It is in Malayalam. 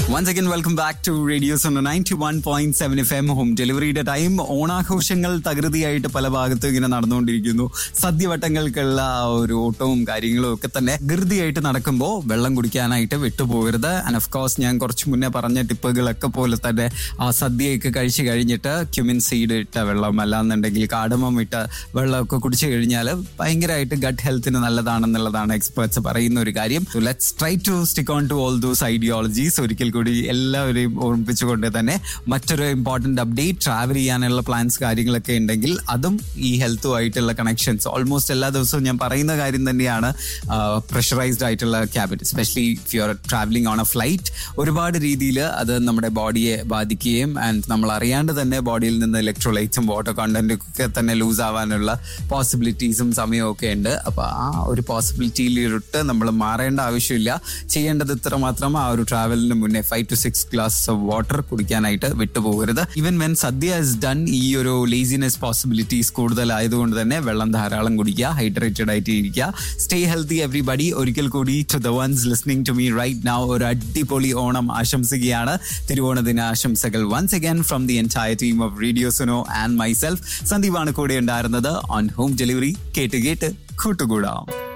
once again welcome back to radio's ninety one point seven F M home ഡെലിവറിയുടെ ടൈം ഓണാഘോഷങ്ങൾ തകൃതിയായിട്ട് പല ഭാഗത്തും ഇങ്ങനെ നടന്നുകൊണ്ടിരിക്കുന്നു സദ്യവട്ടങ്ങൾക്കുള്ള ആ ഒരു ഓട്ടവും കാര്യങ്ങളും ഒക്കെ തന്നെ ധൃതിയായിട്ട് നടക്കുമ്പോൾ വെള്ളം കുടിക്കാനായിട്ട് വിട്ടുപോകരുത് ആൻഡ് ഓഫ് കോഴ്സ് ഞാൻ കുറച്ച് മുന്നേ പറഞ്ഞ ടിപ്പുകളൊക്കെ പോലെ തന്നെ ആ സദ്യയൊക്കെ കഴിച്ചു കഴിഞ്ഞിട്ട് ക്യുമിൻ സീഡ് ഇട്ട വെള്ളം അല്ലാന്നുണ്ടെങ്കിൽ കാടമം ഇട്ട വെള്ളമൊക്കെ കുടിച്ചു കഴിഞ്ഞാൽ ഭയങ്കരമായിട്ട് ഗട്ട് ഹെൽത്തിന് നല്ലതാണെന്നുള്ളതാണ് എക്സ്പേർട്സ് പറയുന്ന ഒരു കാര്യം so let's try to stick on to all those ideologies ഒരിക്കൽ കൂടി എല്ലാവരെയും ഓർമ്മിപ്പിച്ചുകൊണ്ട് തന്നെ മറ്റൊരു ഇമ്പോർട്ടന്റ് അപ്ഡേറ്റ് ട്രാവൽ ചെയ്യാനുള്ള പ്ലാൻസ് കാര്യങ്ങളൊക്കെ ഉണ്ടെങ്കിൽ അതും ഈ ഹെൽത്തുമായിട്ടുള്ള കണക്ഷൻസ് ഓൾമോസ്റ്റ് എല്ലാ ദിവസവും ഞാൻ പറയുന്ന കാര്യം തന്നെയാണ് പ്രഷറൈസ്ഡ് ആയിട്ടുള്ള cabin especially if you are travelling on a flight ഒരുപാട് രീതിയിൽ അത് നമ്മുടെ ബോഡിയെ ബാധിക്കുകയും ആൻഡ് നമ്മൾ അറിയാണ്ട് തന്നെ ബോഡിയിൽ നിന്ന് ഇലക്ട്രോലൈറ്റ്സും വാട്ടർ കണ്ടന്റും ഒക്കെ തന്നെ ലൂസ് ആവാനുള്ള പോസിബിലിറ്റീസും സമയവും ഒക്കെ ഉണ്ട് അപ്പൊ ആ ഒരു പോസിബിലിറ്റിയിലിട്ട് നമ്മൾ മാറേണ്ട ആവശ്യമില്ല ചെയ്യേണ്ടത് ഇത്ര മാത്രം ആ ഒരു ട്രാവലിന് മുന്നേ five to six glass of water കുടിക്കാനായിട്ട് വിട്ടുപോകരുത് even when sadya is done ഈ ഒരു ലേസിനെസ് പോസിബിലിറ്റീസ് കൂടുതലായതുകൊണ്ട് തന്നെ വെള്ളം ധാരാളം കുടിക്കുക ഹൈഡ്രേറ്റഡ് ആയിട്ട് ഇരിക്കുക സ്റ്റേ ഹെൽത്തി എവറിബഡി ഒരിക്കൽ കൂടി to the ones listening to me right now ഒരു അടിപൊളി ഓണം ആശംസിക്കുകയാണ് തിരുവോണ ദിന ആശംസകൾ once again from the entire team of Radio Suno and myself സന്ദീപാണ് കൂടെ ഉണ്ടായിരുന്നത് ഓൺ ഹോം ഡെലിവറി കേട്ട് കേട്ട് കൂട്ടുകൂടാം